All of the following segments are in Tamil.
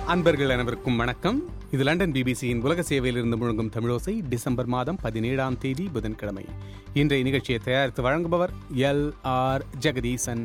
அன்பர்கள் அனைவருக்கும் வணக்கம் இது லண்டன் பிபிசியின் உலக சேவையிலிருந்து முழங்கும் தமிழோசை டிசம்பர் மாதம் பதினேழாம் தேதி புதன்கிழமை இன்றைய நிகழ்ச்சியை தயாரித்து வழங்குபவர் எல் ஆர் ஜெகதீசன்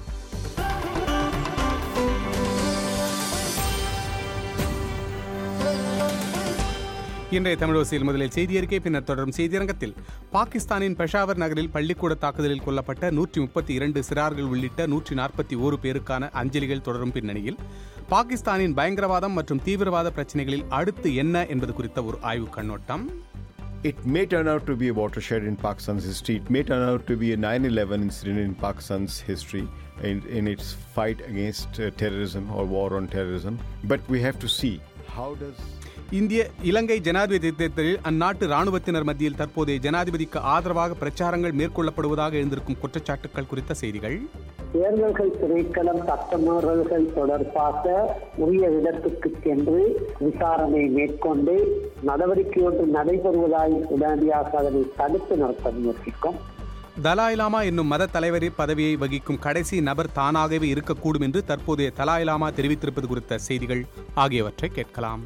இன்றைய தமிழோசையில் முதலில் செய்தி அறிக்கை பின்னர் தொடரும் செய்தியரங்கத்தில் பாகிஸ்தானின் பெஷாவர் நகரில் பள்ளிக்கூட தாக்குதலில் கொல்லப்பட்ட நூற்றி முப்பத்தி இரண்டு சிறார்கள் உள்ளிட்ட நூற்றி நாற்பத்தி ஓரு பேருக்கான அஞ்சலிகள் தொடரும் பின்னணியில் பாகிஸ்தானின் பயங்கரவாதம் மற்றும் தீவிரவாத பிரச்சினைகளில் அடுத்து என்ன என்பது குறித்த ஒரு ஆய்வு கண்ணோட்டம் It may turn out to be a watershed in Pakistan's history. It may turn out to be a 9 11 incident in Pakistan's history in, in its fight against uh, terrorism or war on terrorism. But we have to see how does. இந்திய இலங்கை ஜனாதிபதி தேர்தலில் அந்நாட்டு ராணுவத்தினர் மத்தியில் தற்போதைய ஜனாதிபதிக்கு ஆதரவாக பிரச்சாரங்கள் மேற்கொள்ளப்படுவதாக எழுந்திருக்கும் குற்றச்சாட்டுகள் குறித்த செய்திகள் தேர்தல்கள் திணைக்களம் சட்டமீறல்கள் தொடர்பாக உரிய இடத்துக்கு சென்று விசாரணை மேற்கொண்டு நடவடிக்கை ஒன்று நடைபெறுவதாய் உடனடியாக அதனை தடுத்து நடத்த முயற்சிக்கும் தலாய் லாமா என்னும் மத தலைவர் பதவியை வகிக்கும் கடைசி நபர் தானாகவே இருக்கக்கூடும் என்று தற்போதைய தலாய் லாமா தெரிவித்திருப்பது குறித்த செய்திகள் ஆகியவற்றை கேட்கலாம்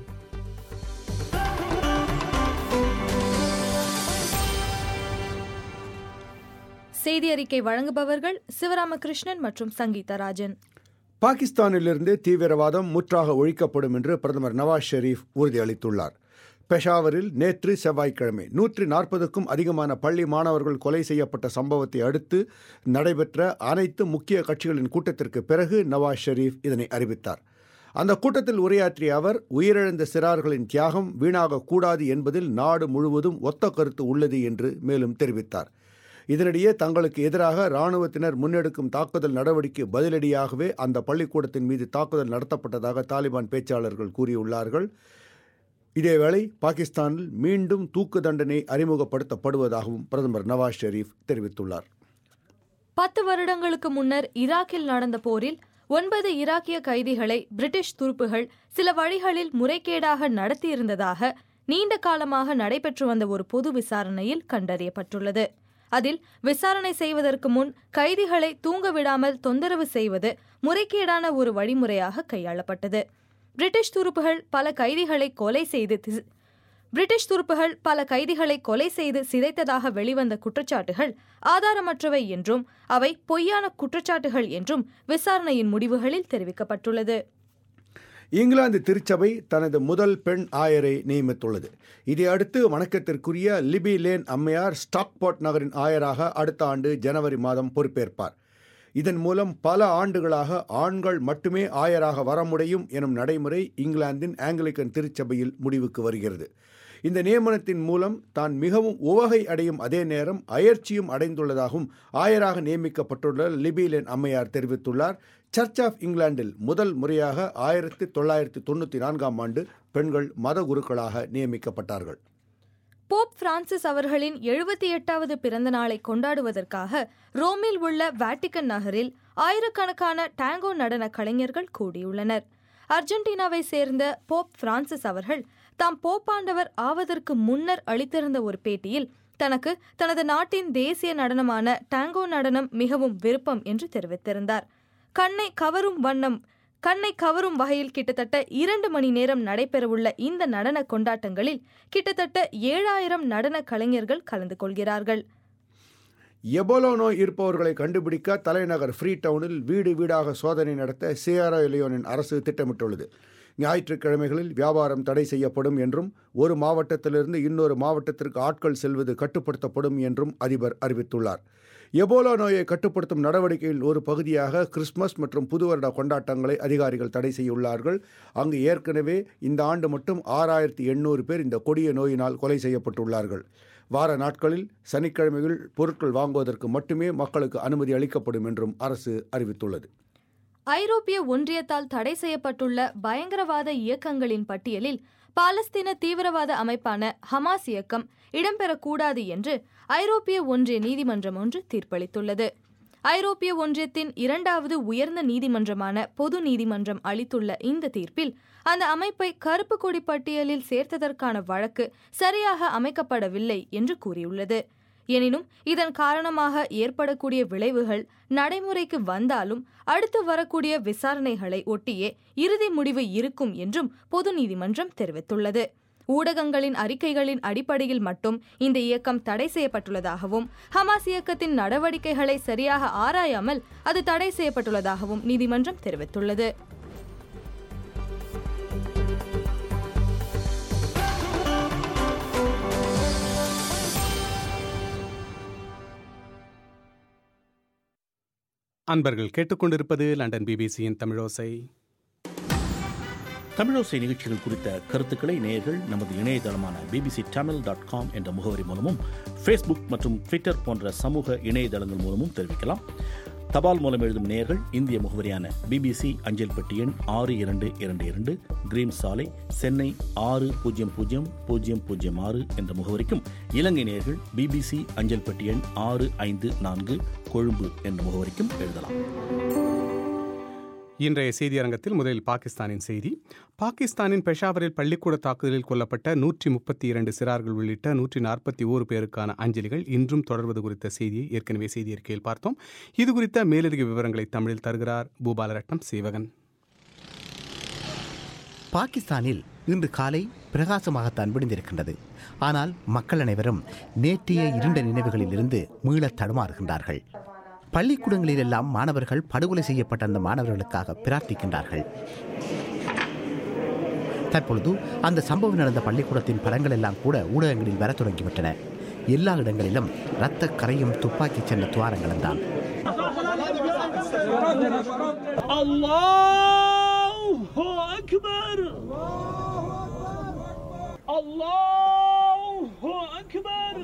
செய்தி அறிக்கை வழங்குபவர்கள் சிவராமகிருஷ்ணன் மற்றும் சங்கீதா ராஜன் பாகிஸ்தானிலிருந்து தீவிரவாதம் முற்றாக ஒழிக்கப்படும் என்று பிரதமர் நவாஸ் ஷெரீப் உறுதியளித்துள்ளார் பெஷாவரில் நேற்று செவ்வாய்க்கிழமை நூற்றி நாற்பதுக்கும் அதிகமான பள்ளி மாணவர்கள் கொலை செய்யப்பட்ட சம்பவத்தை அடுத்து நடைபெற்ற அனைத்து முக்கிய கட்சிகளின் கூட்டத்திற்கு பிறகு நவாஸ் ஷெரீப் இதனை அறிவித்தார் அந்த கூட்டத்தில் உரையாற்றிய அவர் உயிரிழந்த சிறார்களின் தியாகம் வீணாகக்கூடாது என்பதில் நாடு முழுவதும் ஒத்த கருத்து உள்ளது என்று மேலும் தெரிவித்தார் இதனிடையே தங்களுக்கு எதிராக இராணுவத்தினர் முன்னெடுக்கும் தாக்குதல் நடவடிக்கை பதிலடியாகவே அந்த பள்ளிக்கூடத்தின் மீது தாக்குதல் நடத்தப்பட்டதாக தாலிபான் பேச்சாளர்கள் கூறியுள்ளார்கள் இதேவேளை பாகிஸ்தானில் மீண்டும் தூக்கு தண்டனை அறிமுகப்படுத்தப்படுவதாகவும் பிரதமர் நவாஸ் ஷெரீப் தெரிவித்துள்ளார் பத்து வருடங்களுக்கு முன்னர் ஈராக்கில் நடந்த போரில் ஒன்பது ஈராக்கிய கைதிகளை பிரிட்டிஷ் துருப்புகள் சில வழிகளில் முறைகேடாக நடத்தியிருந்ததாக நீண்ட காலமாக நடைபெற்று வந்த ஒரு பொது விசாரணையில் கண்டறியப்பட்டுள்ளது அதில் விசாரணை செய்வதற்கு முன் கைதிகளை தூங்க விடாமல் தொந்தரவு செய்வது முறைகேடான ஒரு வழிமுறையாக கையாளப்பட்டது பிரிட்டிஷ் துருப்புகள் பல கைதிகளை கொலை செய்து பிரிட்டிஷ் துருப்புகள் பல கைதிகளை கொலை செய்து சிதைத்ததாக வெளிவந்த குற்றச்சாட்டுகள் ஆதாரமற்றவை என்றும் அவை பொய்யான குற்றச்சாட்டுகள் என்றும் விசாரணையின் முடிவுகளில் தெரிவிக்கப்பட்டுள்ளது இங்கிலாந்து திருச்சபை தனது முதல் பெண் ஆயரை நியமித்துள்ளது இதையடுத்து வணக்கத்திற்குரிய லிபி லேன் அம்மையார் ஸ்டாக்பாட் நகரின் ஆயராக அடுத்த ஆண்டு ஜனவரி மாதம் பொறுப்பேற்பார் இதன் மூலம் பல ஆண்டுகளாக ஆண்கள் மட்டுமே ஆயராக வர முடியும் எனும் நடைமுறை இங்கிலாந்தின் ஆங்கிலிக்கன் திருச்சபையில் முடிவுக்கு வருகிறது இந்த நியமனத்தின் மூலம் தான் மிகவும் உவகை அடையும் அதே நேரம் அயற்சியும் அடைந்துள்ளதாகவும் ஆயராக நியமிக்கப்பட்டுள்ள லிபிலேன் அம்மையார் தெரிவித்துள்ளார் சர்ச் ஆஃப் இங்கிலாந்தில் முதல் முறையாக ஆயிரத்தி தொள்ளாயிரத்தி தொண்ணூற்றி நான்காம் ஆண்டு பெண்கள் மத குருக்களாக நியமிக்கப்பட்டார்கள் போப் பிரான்சிஸ் அவர்களின் எழுபத்தி எட்டாவது பிறந்த நாளை கொண்டாடுவதற்காக ரோமில் உள்ள வாட்டிக்கன் நகரில் ஆயிரக்கணக்கான டாங்கோ நடன கலைஞர்கள் கூடியுள்ளனர் அர்ஜென்டினாவை சேர்ந்த போப் பிரான்சிஸ் அவர்கள் தாம் போப்பாண்டவர் ஆவதற்கு முன்னர் அளித்திருந்த ஒரு பேட்டியில் தனக்கு தனது நாட்டின் தேசிய நடனமான டாங்கோ நடனம் மிகவும் விருப்பம் என்று தெரிவித்திருந்தார் கண்ணை கவரும் வண்ணம் கண்ணை கவரும் வகையில் கிட்டத்தட்ட இரண்டு மணி நேரம் நடைபெறவுள்ள இந்த நடன கொண்டாட்டங்களில் கிட்டத்தட்ட ஏழாயிரம் நடன கலைஞர்கள் கலந்து கொள்கிறார்கள் எபோலோ நோய் இருப்பவர்களை கண்டுபிடிக்க தலைநகர் ஃப்ரீ டவுனில் வீடு வீடாக சோதனை நடத்த சியாரா எலியோனின் அரசு திட்டமிட்டுள்ளது ஞாயிற்றுக்கிழமைகளில் வியாபாரம் தடை செய்யப்படும் என்றும் ஒரு மாவட்டத்திலிருந்து இன்னொரு மாவட்டத்திற்கு ஆட்கள் செல்வது கட்டுப்படுத்தப்படும் என்றும் அதிபர் அறிவித்துள்ளார் எபோலா நோயை கட்டுப்படுத்தும் நடவடிக்கையில் ஒரு பகுதியாக கிறிஸ்துமஸ் மற்றும் புது வருட கொண்டாட்டங்களை அதிகாரிகள் தடை செய்துள்ளார்கள் அங்கு ஏற்கனவே இந்த ஆண்டு மட்டும் ஆறாயிரத்தி எண்ணூறு பேர் இந்த கொடிய நோயினால் கொலை செய்யப்பட்டுள்ளார்கள் வார நாட்களில் சனிக்கிழமைகள் பொருட்கள் வாங்குவதற்கு மட்டுமே மக்களுக்கு அனுமதி அளிக்கப்படும் என்றும் அரசு அறிவித்துள்ளது ஐரோப்பிய ஒன்றியத்தால் தடை செய்யப்பட்டுள்ள பயங்கரவாத இயக்கங்களின் பட்டியலில் பாலஸ்தீன தீவிரவாத அமைப்பான ஹமாஸ் இயக்கம் இடம்பெறக்கூடாது என்று ஐரோப்பிய ஒன்றிய நீதிமன்றம் ஒன்று தீர்ப்பளித்துள்ளது ஐரோப்பிய ஒன்றியத்தின் இரண்டாவது உயர்ந்த நீதிமன்றமான பொது நீதிமன்றம் அளித்துள்ள இந்த தீர்ப்பில் அந்த அமைப்பை கருப்பு கொடி பட்டியலில் சேர்த்ததற்கான வழக்கு சரியாக அமைக்கப்படவில்லை என்று கூறியுள்ளது எனினும் இதன் காரணமாக ஏற்படக்கூடிய விளைவுகள் நடைமுறைக்கு வந்தாலும் அடுத்து வரக்கூடிய விசாரணைகளை ஒட்டியே இறுதி முடிவு இருக்கும் என்றும் பொது நீதிமன்றம் தெரிவித்துள்ளது ஊடகங்களின் அறிக்கைகளின் அடிப்படையில் மட்டும் இந்த இயக்கம் தடை செய்யப்பட்டுள்ளதாகவும் ஹமாஸ் இயக்கத்தின் நடவடிக்கைகளை சரியாக ஆராயாமல் அது தடை செய்யப்பட்டுள்ளதாகவும் நீதிமன்றம் தெரிவித்துள்ளது அன்பர்கள் கேட்டுக்கொண்டிருப்பது லண்டன் பிபிசியின் தமிழோசை தமிழோசை நிகழ்ச்சிகள் குறித்த கருத்துக்களை நேயர்கள் நமது இணையதளமான பிபிசி தமிழ் டாட் காம் என்ற முகவரி மூலமும் ஃபேஸ்புக் மற்றும் ட்விட்டர் போன்ற சமூக இணையதளங்கள் மூலமும் தெரிவிக்கலாம் தபால் மூலம் எழுதும் நேயர்கள் இந்திய முகவரியான பிபிசி அஞ்சல் பெட்டி எண் ஆறு இரண்டு இரண்டு இரண்டு கிரீம் சாலை சென்னை ஆறு பூஜ்ஜியம் பூஜ்ஜியம் பூஜ்ஜியம் பூஜ்ஜியம் ஆறு என்ற முகவரிக்கும் இலங்கை நேயர்கள் பிபிசி அஞ்சல் பெட்டி எண் ஆறு ஐந்து நான்கு கொழும்பு என்ற முகவரிக்கும் எழுதலாம் இன்றைய செய்தியரங்கத்தில் முதலில் பாகிஸ்தானின் செய்தி பாகிஸ்தானின் பெஷாவரில் பள்ளிக்கூட தாக்குதலில் கொல்லப்பட்ட நூற்றி முப்பத்தி இரண்டு சிறார்கள் உள்ளிட்ட நூற்றி நாற்பத்தி ஓரு பேருக்கான அஞ்சலிகள் இன்றும் தொடர்வது குறித்த செய்தியை ஏற்கனவே செய்தி அறிக்கையில் பார்த்தோம் இது குறித்த மேலதிக விவரங்களை தமிழில் தருகிறார் பூபாலரட்னம் சேவகன் பாகிஸ்தானில் இன்று காலை பிரகாசமாகத்தான் விடிந்திருக்கின்றது ஆனால் மக்கள் அனைவரும் நேற்றைய இருண்ட நினைவுகளிலிருந்து மீளத் தடுமாறுகின்றார்கள் பள்ளிக்கூடங்களிலெல்லாம் மாணவர்கள் படுகொலை செய்யப்பட்ட அந்த மாணவர்களுக்காக பிரார்த்திக்கின்றார்கள் தற்பொழுது அந்த சம்பவம் நடந்த பள்ளிக்கூடத்தின் படங்கள் எல்லாம் கூட ஊடகங்களில் வரத் தொடங்கிவிட்டன எல்லா இடங்களிலும் இரத்த கரையும் துப்பாக்கி சென்ற துவாரங்களும் தான் الله أكبر الله أكبر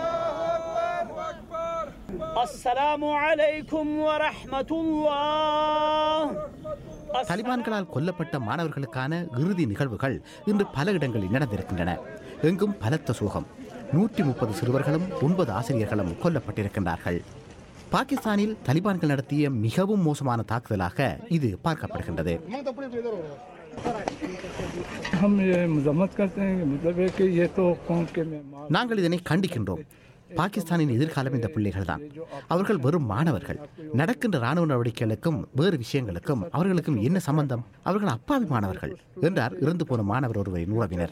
السلام عليكم ورحمة الله தலிபான்களால் கொல்லப்பட்ட மாணவர்களுக்கான இறுதி நிகழ்வுகள் இன்று பல இடங்களில் நடந்திருக்கின்றன எங்கும் பலத்த சோகம் நூற்றி முப்பது சிறுவர்களும் ஒன்பது ஆசிரியர்களும் கொல்லப்பட்டிருக்கின்றார்கள் பாகிஸ்தானில் தலிபான்கள் நடத்திய மிகவும் மோசமான தாக்குதலாக இது பார்க்கப்படுகின்றது हम ये मजम्मत करते हैं कि मतलब है कि ये तो कौम के मेहमान நாங்கள் இதனை கண்டிக்கின்றோம் பாகிஸ்தானின் எதிர்காலம் இந்த பிள்ளைகள் தான் அவர்கள் வெறும் மாணவர்கள் நடக்கின்ற ராணுவ நடவடிக்கைகளுக்கும் வேறு விஷயங்களுக்கும் அவர்களுக்கும் என்ன சம்பந்தம் அவர்கள் அப்பாவி மாணவர்கள் என்றார் இறந்து போன மாணவர் ஒருவரின் உறவினர்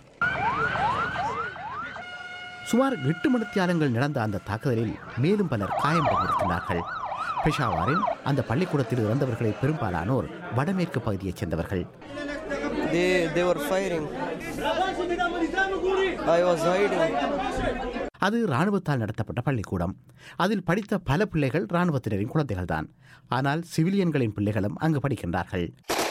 சுமார் எட்டு மணித்தியாலங்கள் நடந்த அந்த தாக்குதலில் மேலும் பலர் காயமடைந்திருக்கிறார்கள் பெஷாவாரின் அந்த பள்ளிக்கூடத்தில் இறந்தவர்களை பெரும்பாலானோர் வடமேற்கு பகுதியைச் சேர்ந்தவர்கள் They they were firing. I was hiding. அது இராணுவத்தால் நடத்தப்பட்ட பள்ளிக்கூடம் அதில் படித்த பல பிள்ளைகள் இராணுவத்தினரின் குழந்தைகள்தான் ஆனால் சிவிலியன்களின் பிள்ளைகளும் அங்கு படிக்கின்றார்கள்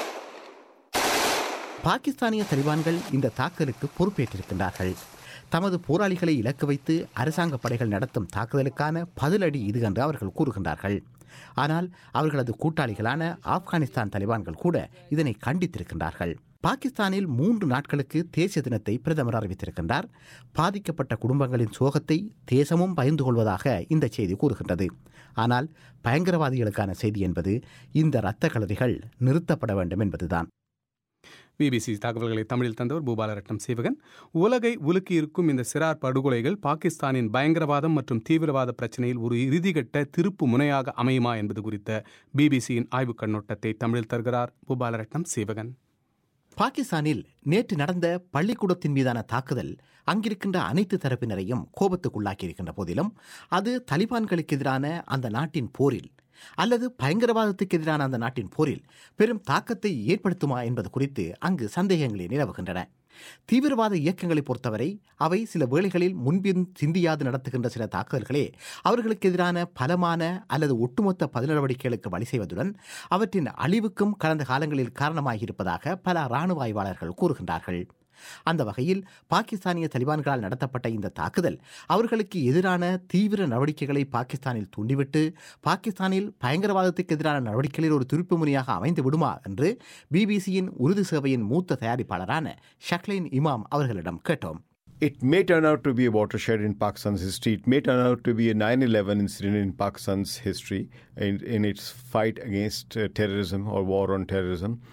பாகிஸ்தானிய தலிபான்கள் இந்த தாக்குதலுக்கு பொறுப்பேற்றிருக்கின்றார்கள் தமது போராளிகளை இலக்கு வைத்து அரசாங்க படைகள் நடத்தும் தாக்குதலுக்கான பதிலடி இது என்று அவர்கள் கூறுகின்றார்கள் ஆனால் அவர்களது கூட்டாளிகளான ஆப்கானிஸ்தான் தலிபான்கள் கூட இதனை கண்டித்திருக்கின்றார்கள் பாகிஸ்தானில் மூன்று நாட்களுக்கு தேசிய தினத்தை பிரதமர் அறிவித்திருக்கின்றார் பாதிக்கப்பட்ட குடும்பங்களின் சோகத்தை தேசமும் பகிர்ந்து கொள்வதாக இந்த செய்தி கூறுகின்றது ஆனால் பயங்கரவாதிகளுக்கான செய்தி என்பது இந்த இரத்த களரிகள் நிறுத்தப்பட வேண்டும் என்பதுதான் பிபிசி தகவல்களை தமிழில் தந்தவர் பூபாலரட்னம் சேவகன் உலகை உலுக்கியிருக்கும் இந்த சிறார் படுகொலைகள் பாகிஸ்தானின் பயங்கரவாதம் மற்றும் தீவிரவாத பிரச்சனையில் ஒரு இறுதிகட்ட திருப்பு முனையாக அமையுமா என்பது குறித்த பிபிசியின் ஆய்வுக் கண்ணோட்டத்தை தமிழில் தருகிறார் பூபாலரட்னம் சேவகன் பாகிஸ்தானில் நேற்று நடந்த பள்ளிக்கூடத்தின் மீதான தாக்குதல் அங்கிருக்கின்ற அனைத்து தரப்பினரையும் கோபத்துக்குள்ளாக்கியிருக்கின்ற போதிலும் அது தலிபான்களுக்கு எதிரான அந்த நாட்டின் போரில் அல்லது பயங்கரவாதத்துக்கு எதிரான அந்த நாட்டின் போரில் பெரும் தாக்கத்தை ஏற்படுத்துமா என்பது குறித்து அங்கு சந்தேகங்களே நிலவுகின்றன தீவிரவாத இயக்கங்களை பொறுத்தவரை அவை சில வேளைகளில் முன்பின் சிந்தியாது நடத்துகின்ற சில தாக்குதல்களே அவர்களுக்கு எதிரான பலமான அல்லது ஒட்டுமொத்த பதில் நடவடிக்கைகளுக்கு வழி செய்வதுடன் அவற்றின் அழிவுக்கும் கடந்த காலங்களில் காரணமாகியிருப்பதாக பல இராணுவ ஆய்வாளர்கள் கூறுகின்றார்கள் அந்த வகையில் பாகிஸ்தானிய தலிபான்களால் நடத்தப்பட்ட இந்த தாக்குதல் அவர்களுக்கு எதிரான தீவிர நடவடிக்கைகளை பாகிஸ்தானில் தூண்டிவிட்டு பாகிஸ்தானில் பயங்கரவாதத்துக்கு எதிரான நடவடிக்கைகளில் ஒரு திருப்பு முனையாக அமைந்து விடுமா என்று பிபிசியின் உருது சேவையின் மூத்த தயாரிப்பாளரான ஷக்லைன் இமாம் அவர்களிடம் கேட்டோம் It may turn out to be a watershed in Pakistan's history. It may turn out to be a 9 11 incident in Pakistan's history in, in its fight against uh, terrorism or war on terrorism.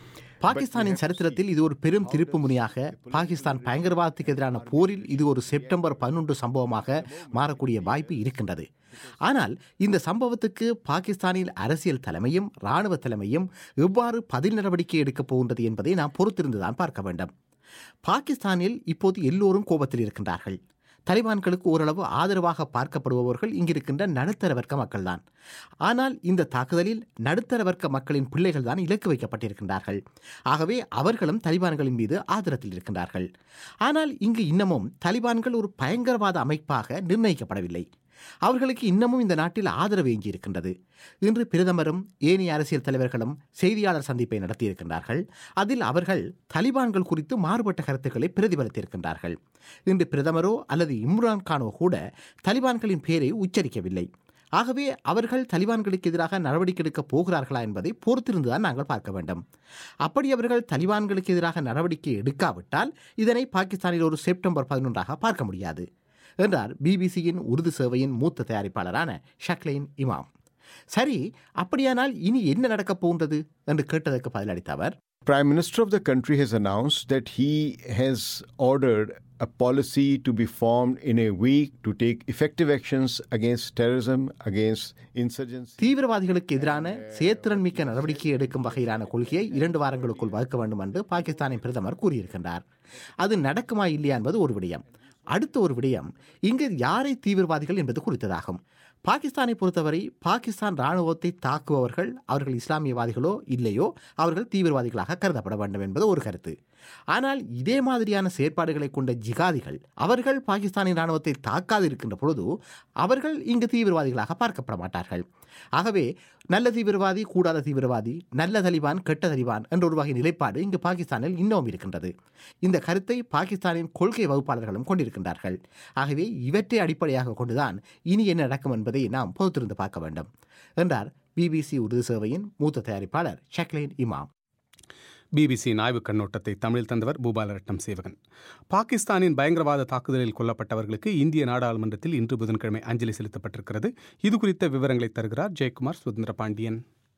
பாகிஸ்தானின் சரித்திரத்தில் இது ஒரு பெரும் திருப்பு முனையாக பாகிஸ்தான் பயங்கரவாதத்துக்கு எதிரான போரில் இது ஒரு செப்டம்பர் பதினொன்று சம்பவமாக மாறக்கூடிய வாய்ப்பு இருக்கின்றது ஆனால் இந்த சம்பவத்துக்கு பாகிஸ்தானில் அரசியல் தலைமையும் இராணுவ தலைமையும் எவ்வாறு பதில் நடவடிக்கை எடுக்கப் போகின்றது என்பதை நாம் பொறுத்திருந்துதான் பார்க்க வேண்டும் பாகிஸ்தானில் இப்போது எல்லோரும் கோபத்தில் இருக்கின்றார்கள் தலிபான்களுக்கு ஓரளவு ஆதரவாக பார்க்கப்படுபவர்கள் இங்கிருக்கின்ற நடுத்தர வர்க்க மக்கள்தான் ஆனால் இந்த தாக்குதலில் நடுத்தர வர்க்க மக்களின் பிள்ளைகள் தான் இலக்கு வைக்கப்பட்டிருக்கின்றார்கள் ஆகவே அவர்களும் தலிபான்களின் மீது ஆதரத்தில் இருக்கின்றார்கள் ஆனால் இங்கு இன்னமும் தலிபான்கள் ஒரு பயங்கரவாத அமைப்பாக நிர்ணயிக்கப்படவில்லை அவர்களுக்கு இன்னமும் இந்த நாட்டில் ஆதரவு எஞ்சியிருக்கின்றது இன்று பிரதமரும் ஏனைய அரசியல் தலைவர்களும் செய்தியாளர் சந்திப்பை நடத்தியிருக்கின்றார்கள் அதில் அவர்கள் தலிபான்கள் குறித்து மாறுபட்ட கருத்துக்களை பிரதிபலித்திருக்கின்றார்கள் இன்று பிரதமரோ அல்லது இம்ரான் கானோ கூட தலிபான்களின் பெயரை உச்சரிக்கவில்லை ஆகவே அவர்கள் தலிபான்களுக்கு எதிராக நடவடிக்கை எடுக்கப் போகிறார்களா என்பதை பொறுத்திருந்துதான் நாங்கள் பார்க்க வேண்டும் அப்படி அவர்கள் தலிபான்களுக்கு எதிராக நடவடிக்கை எடுக்காவிட்டால் இதனை பாகிஸ்தானில் ஒரு செப்டம்பர் பதினொன்றாக பார்க்க முடியாது என்றார் பிபிசியின் உருது சேவையின் மூத்த தயாரிப்பாளரான ஷக்லைன் இமாம் சரி அப்படியானால் இனி என்ன நடக்கப் போகின்றது என்று கேட்டதற்கு பதிலளித்த அவர் Prime Minister of the country has announced that he has ordered a policy to be formed in a week to take effective actions against terrorism, against insurgency. தீவிரவாதிகளுக்கு எதிரான செயற்திறன் மிக்க நடவடிக்கை எடுக்கும் வகையிலான கொள்கையை இரண்டு வாரங்களுக்குள் வகுக்க வேண்டும் என்று பாகிஸ்தானின் பிரதமர் கூறியிருக்கின்றார் அது நடக்குமா இல்லையா என்பது ஒரு விடயம் அடுத்த ஒரு விடயம் இங்கு யாரை தீவிரவாதிகள் என்பது குறித்ததாகும் பாகிஸ்தானை பொறுத்தவரை பாகிஸ்தான் ராணுவத்தை தாக்குபவர்கள் அவர்கள் இஸ்லாமியவாதிகளோ இல்லையோ அவர்கள் தீவிரவாதிகளாக கருதப்பட வேண்டும் என்பது ஒரு கருத்து ஆனால் இதே மாதிரியான செயற்பாடுகளை கொண்ட ஜிகாதிகள் அவர்கள் பாகிஸ்தானின் ராணுவத்தை தாக்காது இருக்கின்ற பொழுது அவர்கள் இங்கு தீவிரவாதிகளாக பார்க்கப்பட மாட்டார்கள் ஆகவே நல்ல தீவிரவாதி கூடாத தீவிரவாதி நல்ல தலிபான் கெட்ட தலிபான் என்ற ஒரு வகை நிலைப்பாடு இங்கு பாகிஸ்தானில் இன்னமும் இருக்கின்றது இந்த கருத்தை பாகிஸ்தானின் கொள்கை வகுப்பாளர்களும் கொண்டிருக்கின்றார்கள் ஆகவே இவற்றை அடிப்படையாக கொண்டுதான் இனி என்ன நடக்கும் என்பதை நாம் பொறுத்திருந்து பார்க்க வேண்டும் என்றார் பிபிசி உருது சேவையின் மூத்த தயாரிப்பாளர் ஷக்லைன் இமாம் பிபிசியின் ஆய்வுக் கண்ணோட்டத்தை தமிழில் தந்தவர் பூபாலரட்னம் சேவகன் பாகிஸ்தானின் பயங்கரவாத தாக்குதலில் கொல்லப்பட்டவர்களுக்கு இந்திய நாடாளுமன்றத்தில் இன்று புதன்கிழமை அஞ்சலி செலுத்தப்பட்டிருக்கிறது இது குறித்த விவரங்களை தருகிறார் ஜெயக்குமார் சுதந்திர பாண்டியன்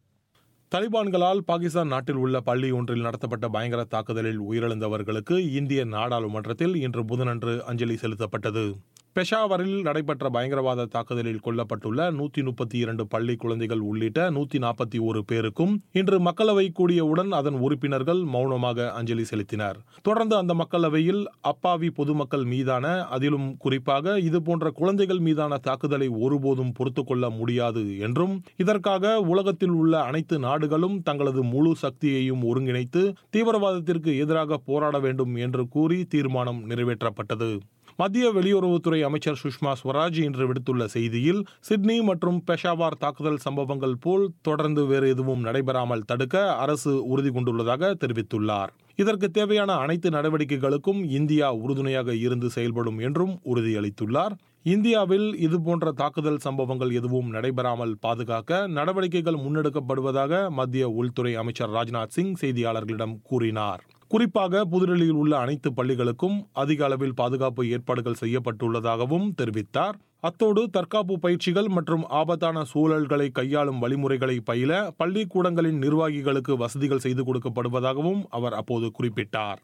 தலிபான்களால் பாகிஸ்தான் நாட்டில் உள்ள பள்ளி ஒன்றில் நடத்தப்பட்ட பயங்கர தாக்குதலில் உயிரிழந்தவர்களுக்கு இந்திய நாடாளுமன்றத்தில் இன்று புதனன்று அஞ்சலி செலுத்தப்பட்டது பெஷாவரில் நடைபெற்ற பயங்கரவாத தாக்குதலில் கொல்லப்பட்டுள்ள நூத்தி முப்பத்தி இரண்டு பள்ளி குழந்தைகள் உள்ளிட்ட நூத்தி நாற்பத்தி ஒரு பேருக்கும் இன்று மக்களவை கூடியவுடன் அதன் உறுப்பினர்கள் மௌனமாக அஞ்சலி செலுத்தினர் தொடர்ந்து அந்த மக்களவையில் அப்பாவி பொதுமக்கள் மீதான அதிலும் குறிப்பாக இதுபோன்ற குழந்தைகள் மீதான தாக்குதலை ஒருபோதும் பொறுத்துக் கொள்ள முடியாது என்றும் இதற்காக உலகத்தில் உள்ள அனைத்து நாடுகளும் தங்களது முழு சக்தியையும் ஒருங்கிணைத்து தீவிரவாதத்திற்கு எதிராக போராட வேண்டும் என்று கூறி தீர்மானம் நிறைவேற்றப்பட்டது மத்திய வெளியுறவுத்துறை அமைச்சர் சுஷ்மா ஸ்வராஜ் இன்று விடுத்துள்ள செய்தியில் சிட்னி மற்றும் பெஷாவார் தாக்குதல் சம்பவங்கள் போல் தொடர்ந்து வேறு எதுவும் நடைபெறாமல் தடுக்க அரசு உறுதி கொண்டுள்ளதாக தெரிவித்துள்ளார் இதற்கு தேவையான அனைத்து நடவடிக்கைகளுக்கும் இந்தியா உறுதுணையாக இருந்து செயல்படும் என்றும் உறுதியளித்துள்ளார் இந்தியாவில் இதுபோன்ற தாக்குதல் சம்பவங்கள் எதுவும் நடைபெறாமல் பாதுகாக்க நடவடிக்கைகள் முன்னெடுக்கப்படுவதாக மத்திய உள்துறை அமைச்சர் ராஜ்நாத் சிங் செய்தியாளர்களிடம் கூறினார் குறிப்பாக புதுடெல்லியில் உள்ள அனைத்து பள்ளிகளுக்கும் அதிக அளவில் பாதுகாப்பு ஏற்பாடுகள் செய்யப்பட்டுள்ளதாகவும் தெரிவித்தார் அத்தோடு தற்காப்பு பயிற்சிகள் மற்றும் ஆபத்தான சூழல்களை கையாளும் வழிமுறைகளை பயில பள்ளிக்கூடங்களின் நிர்வாகிகளுக்கு வசதிகள் செய்து கொடுக்கப்படுவதாகவும் அவர் அப்போது குறிப்பிட்டார்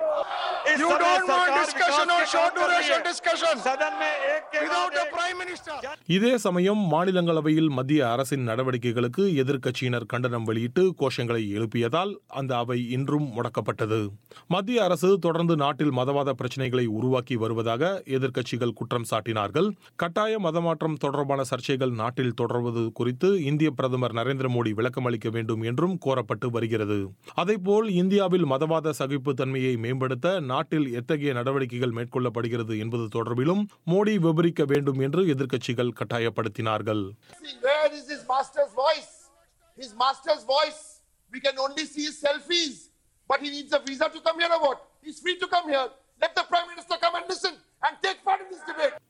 You don't want discussion on short duration discussion. Without the Prime Minister. இதே சமயம் மாநிலங்களவையில் மத்திய அரசின் நடவடிக்கைகளுக்கு எதிர்க்கட்சியினர் கண்டனம் வெளியிட்டு கோஷங்களை எழுப்பியதால் அந்த அவை இன்றும் முடக்கப்பட்டது மத்திய அரசு தொடர்ந்து நாட்டில் மதவாத பிரச்சனைகளை உருவாக்கி வருவதாக எதிர்க்கட்சிகள் குற்றம் சாட்டினார்கள் கட்டாய மதமாற்றம் தொடர்பான சர்ச்சைகள் நாட்டில் தொடர்வது குறித்து இந்திய பிரதமர் நரேந்திர மோடி விளக்கம் அளிக்க வேண்டும் என்றும் கோரப்பட்டு வருகிறது அதேபோல் இந்தியாவில் மதவாத சகிப்புத்தன்மையை மேம்படுத்த நாட்டில் எத்தகைய நடவடிக்கைகள் மேற்கொள்ளப்படுகிறது என்பது தொடர்பிலும் மோடி விவரிக்க வேண்டும் என்று எதிர்க்கட்சிகள் கட்டாயப்படுத்தினார்கள் Where is his master's voice? His master's voice, we can only see his selfies. But he needs a visa to come here or what? He's free to come here. Let the Prime Minister come and listen and take part in this debate.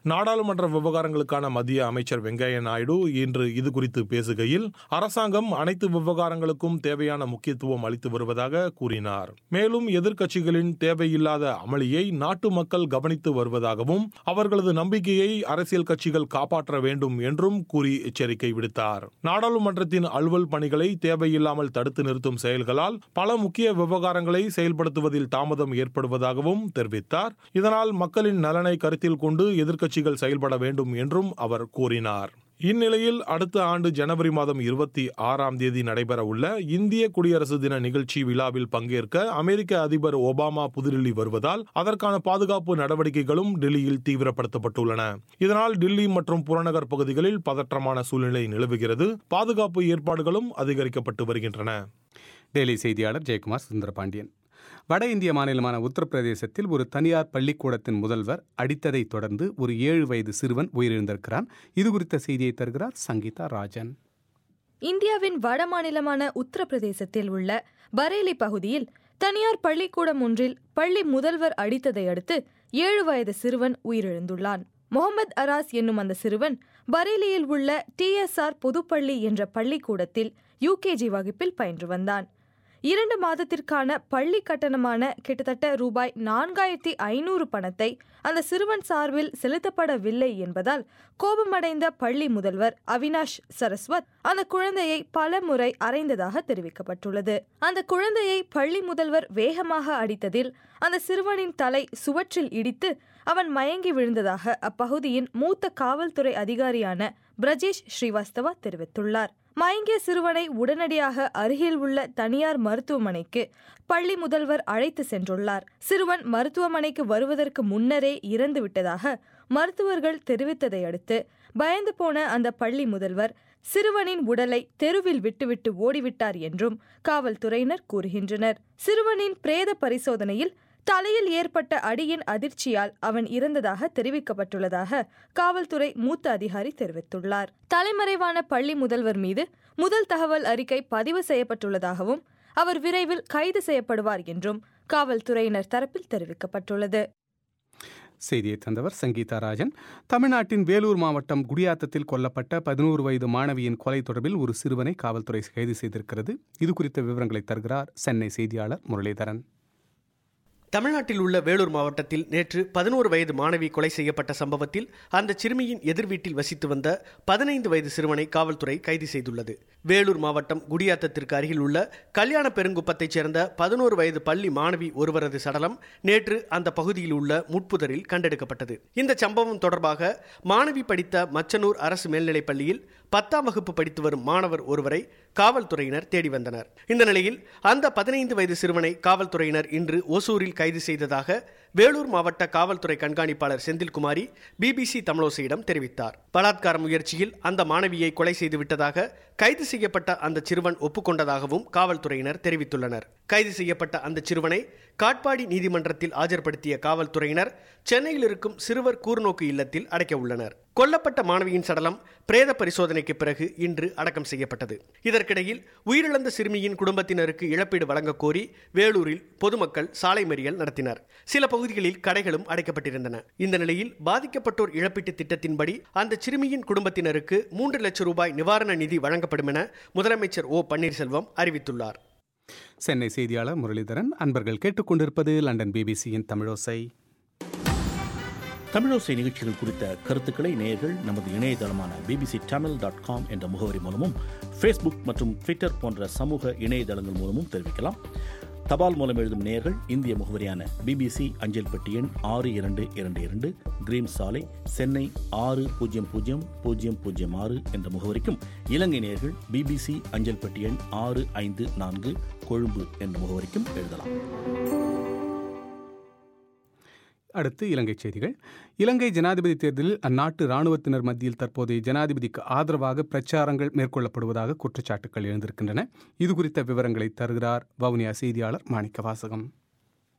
நாடாளுமன்ற விவகாரங்களுக்கான மத்திய அமைச்சர் வெங்கையா நாயுடு இன்று இது குறித்து பேசுகையில் அரசாங்கம் அனைத்து விவகாரங்களுக்கும் தேவையான முக்கியத்துவம் அளித்து வருவதாக கூறினார் மேலும் எதிர்க்கட்சிகளின் தேவையில்லாத அமளியை நாட்டு மக்கள் கவனித்து வருவதாகவும் அவர்களது நம்பிக்கையை அரசியல் கட்சிகள் காப்பாற்ற வேண்டும் என்றும் கூறி எச்சரிக்கை விடுத்தார் நாடாளுமன்றத்தின் அலுவல் பணிகளை தேவையில்லாமல் தடுத்து நிறுத்தும் செயல்களால் பல முக்கிய விவகாரங்களை செயல்படுத்துவதில் தாமதம் ஏற்படுவதாகவும் தெரிவித்தார் இதனால் மக்களின் நலனை கருத்தில் கொண்டு எதிர்க்கட்சிகள் செயல்பட வேண்டும் என்றும் அவர் கூறினார் இந்நிலையில் அடுத்த ஆண்டு ஜனவரி மாதம் இருபத்தி ஆறாம் தேதி நடைபெற உள்ள இந்திய குடியரசு தின நிகழ்ச்சி விழாவில் பங்கேற்க அமெரிக்க அதிபர் ஒபாமா புதுடில்லி வருவதால் அதற்கான பாதுகாப்பு நடவடிக்கைகளும் டெல்லியில் தீவிரப்படுத்தப்பட்டுள்ளன இதனால் டெல்லி மற்றும் புறநகர் பகுதிகளில் பதற்றமான சூழ்நிலை நிலவுகிறது பாதுகாப்பு ஏற்பாடுகளும் அதிகரிக்கப்பட்டு வருகின்றன டெல்லி செய்தியாளர் ஜெயக்குமார் சுந்தரபாண்டியன் வட இந்திய மாநிலமான உத்தரப்பிரதேசத்தில் ஒரு தனியார் பள்ளிக்கூடத்தின் முதல்வர் அடித்ததை தொடர்ந்து ஒரு ஏழு வயது சிறுவன் உயிரிழந்திருக்கிறான் இது குறித்த செய்தியை தருகிறார் சங்கீதா ராஜன் இந்தியாவின் வட மாநிலமான உத்தரப்பிரதேசத்தில் உள்ள பரேலி பகுதியில் தனியார் பள்ளிக்கூடம் ஒன்றில் பள்ளி முதல்வர் அடித்ததை அடுத்து ஏழு வயது சிறுவன் உயிரிழந்துள்ளான் முகமது அராஸ் என்னும் அந்த சிறுவன் பரேலியில் உள்ள டிஎஸ்ஆர் பொதுப்பள்ளி என்ற பள்ளிக்கூடத்தில் யூகேஜி வகுப்பில் பயின்று வந்தான் இரண்டு மாதத்திற்கான பள்ளி கட்டணமான கிட்டத்தட்ட ரூபாய் நான்காயிரத்தி ஐநூறு பணத்தை அந்த சிறுவன் சார்பில் செலுத்தப்படவில்லை என்பதால் கோபமடைந்த பள்ளி முதல்வர் அவினாஷ் சரஸ்வத் அந்த குழந்தையை பல முறை அறைந்ததாக தெரிவிக்கப்பட்டுள்ளது அந்த குழந்தையை பள்ளி முதல்வர் வேகமாக அடித்ததில் அந்த சிறுவனின் தலை சுவற்றில் இடித்து அவன் மயங்கி விழுந்ததாக அப்பகுதியின் மூத்த காவல்துறை அதிகாரியான பிரஜேஷ் ஸ்ரீவாஸ்தவா தெரிவித்துள்ளார் மயங்கிய சிறுவனை உடனடியாக அருகில் உள்ள தனியார் மருத்துவமனைக்கு பள்ளி முதல்வர் அழைத்து சென்றுள்ளார் சிறுவன் மருத்துவமனைக்கு வருவதற்கு முன்னரே இறந்து விட்டதாக மருத்துவர்கள் தெரிவித்ததை அடுத்து பயந்து போன அந்த பள்ளி முதல்வர் சிறுவனின் உடலை தெருவில் விட்டுவிட்டு ஓடிவிட்டார் என்றும் காவல்துறையினர் கூறுகின்றனர் சிறுவனின் பிரேத பரிசோதனையில் தலையில் ஏற்பட்ட அடியின் அதிர்ச்சியால் அவன் இறந்ததாக தெரிவிக்கப்பட்டுள்ளதாக காவல்துறை மூத்த அதிகாரி தெரிவித்துள்ளார் தலைமறைவான பள்ளி முதல்வர் மீது முதல் தகவல் அறிக்கை பதிவு செய்யப்பட்டுள்ளதாகவும் அவர் விரைவில் கைது செய்யப்படுவார் என்றும் காவல்துறையினர் தரப்பில் தெரிவிக்கப்பட்டுள்ளது செய்தியை தந்தவர் சங்கீதா ராஜன் தமிழ்நாட்டின் வேலூர் மாவட்டம் குடியாத்தத்தில் கொல்லப்பட்ட பதினோரு வயது மாணவியின் கொலை தொடர்பில் ஒரு சிறுவனை காவல்துறை கைது செய்திருக்கிறது இது குறித்த விவரங்களை தருகிறார் சென்னை செய்தியாளர் முரளிதரன் தமிழ்நாட்டில் உள்ள வேலூர் மாவட்டத்தில் நேற்று பதினோரு வயது மாணவி கொலை செய்யப்பட்ட சம்பவத்தில் அந்த சிறுமியின் எதிர் வீட்டில் வசித்து வந்த பதினைந்து வயது சிறுவனை காவல்துறை கைது செய்துள்ளது வேலூர் மாவட்டம் குடியாத்தத்திற்கு அருகில் உள்ள கல்யாண பெருங்குப்பத்தைச் சேர்ந்த பதினோரு வயது பள்ளி மாணவி ஒருவரது சடலம் நேற்று அந்த பகுதியில் உள்ள முட்புதரில் கண்டெடுக்கப்பட்டது இந்த சம்பவம் தொடர்பாக மாணவி படித்த மச்சனூர் அரசு மேல்நிலைப் பள்ளியில் பத்தாம் வகுப்பு படித்து வரும் மாணவர் ஒருவரை காவல்துறையினர் தேடி வந்தனர் இந்த நிலையில் அந்த பதினைந்து வயது சிறுவனை காவல்துறையினர் இன்று ஒசூரில் கைது செய்ததாக வேலூர் மாவட்ட காவல்துறை கண்காணிப்பாளர் செந்தில்குமாரி பிபிசி தமிழோசையிடம் தெரிவித்தார் பலாத்கார முயற்சியில் அந்த மாணவியை கொலை செய்து விட்டதாக கைது செய்யப்பட்ட அந்த சிறுவன் ஒப்புக்கொண்டதாகவும் காவல்துறையினர் தெரிவித்துள்ளனர் கைது செய்யப்பட்ட அந்த சிறுவனை காட்பாடி நீதிமன்றத்தில் ஆஜர்படுத்திய காவல்துறையினர் சென்னையில் இருக்கும் சிறுவர் கூர்நோக்கு இல்லத்தில் அடைக்க உள்ளனர் கொல்லப்பட்ட மாணவியின் சடலம் பிரேத பரிசோதனைக்கு பிறகு இன்று அடக்கம் செய்யப்பட்டது இதற்கிடையில் உயிரிழந்த சிறுமியின் குடும்பத்தினருக்கு இழப்பீடு வழங்கக் கோரி வேலூரில் பொதுமக்கள் சாலை மறியல் நடத்தினர் சில பகுதிகளில் கடைகளும் அடைக்கப்பட்டிருந்தன இந்த நிலையில் பாதிக்கப்பட்டோர் இழப்பீட்டு திட்டத்தின்படி அந்த சிறுமியின் குடும்பத்தினருக்கு மூன்று லட்சம் ரூபாய் நிவாரண நிதி வழங்கப்படும் என முதலமைச்சர் ஓ பன்னீர்செல்வம் அறிவித்துள்ளார் சென்னை செய்தியாளர் முரளிதரன் அன்பர்கள் கேட்டுக்கொண்டிருப்பது லண்டன் பிபிசியின் தமிழோசை தமிழோசை நிகழ்ச்சிகள் குறித்த கருத்துக்களை நேயர்கள் நமது இணையதளமான பிபிசி தமிழ் டாட் காம் என்ற முகவரி மூலமும் ஃபேஸ்புக் மற்றும் ட்விட்டர் போன்ற சமூக இணையதளங்கள் மூலமும் தெரிவிக்கலாம் தபால் மூலம் எழுதும் நேயர்கள் இந்திய முகவரியான பிபிசி அஞ்சல் பெட்டி எண் ஆறு இரண்டு இரண்டு இரண்டு கிரீம் சாலை சென்னை ஆறு பூஜ்ஜியம் பூஜ்ஜியம் பூஜ்ஜியம் பூஜ்ஜியம் ஆறு என்ற முகவரிக்கும் இலங்கை நேயர்கள் பிபிசி அஞ்சல் பெட்டி எண் ஆறு ஐந்து நான்கு கொழும்பு என்ற முகவரிக்கும் எழுதலாம் அடுத்து இலங்கை செய்திகள் இலங்கை ஜனாதிபதி தேர்தலில் அந்நாட்டு இராணுவத்தினர் மத்தியில் தற்போதைய ஜனாதிபதிக்கு ஆதரவாக பிரச்சாரங்கள் மேற்கொள்ளப்படுவதாக குற்றச்சாட்டுகள் எழுந்திருக்கின்றன இது குறித்த விவரங்களை தருகிறார் வவுனியா செய்தியாளர் மாணிக்க வாசகம்